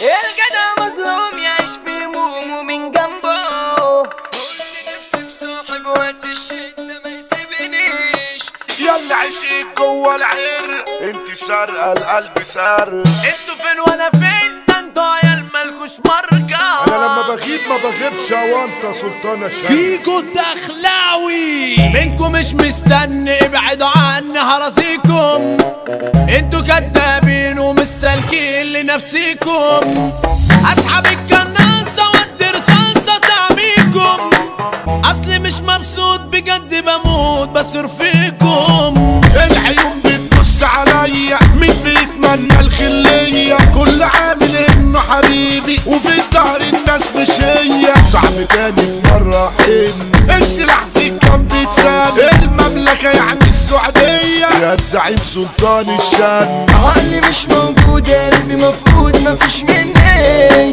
الجدع مظلوم يعيش في همومه من جنبه قلت نفسي في صاحب وقت الشدة ما يسيبنيش يلا عشيك جوه العرق انت سارقه القلب سارق انتوا فين وانا فين ده انتوا عيال مالكوش ماركة انا لما بغيب ما بغيبش وانت سلطانه شاب فيجو الدخلاوي منكم مش مستني ابعدوا عني هراسيكم انتوا كدابين ومش سالكين لنفسيكم اسحب الكناسة وادي رصاصة تعميكم اصلي مش مبسوط بجد بموت بصر فيكم العيون بتبص عليا مين بيتمنى الخلية كل عامل انه حبيبي وفي الظهر الناس مش هي صاحبي تاني في مرة حن السلاح فيك كان بيتساب المملكة يعني السعودية يا الزعيم سلطان الشام عقلي مش موجود قلبي مفقود مفيش مني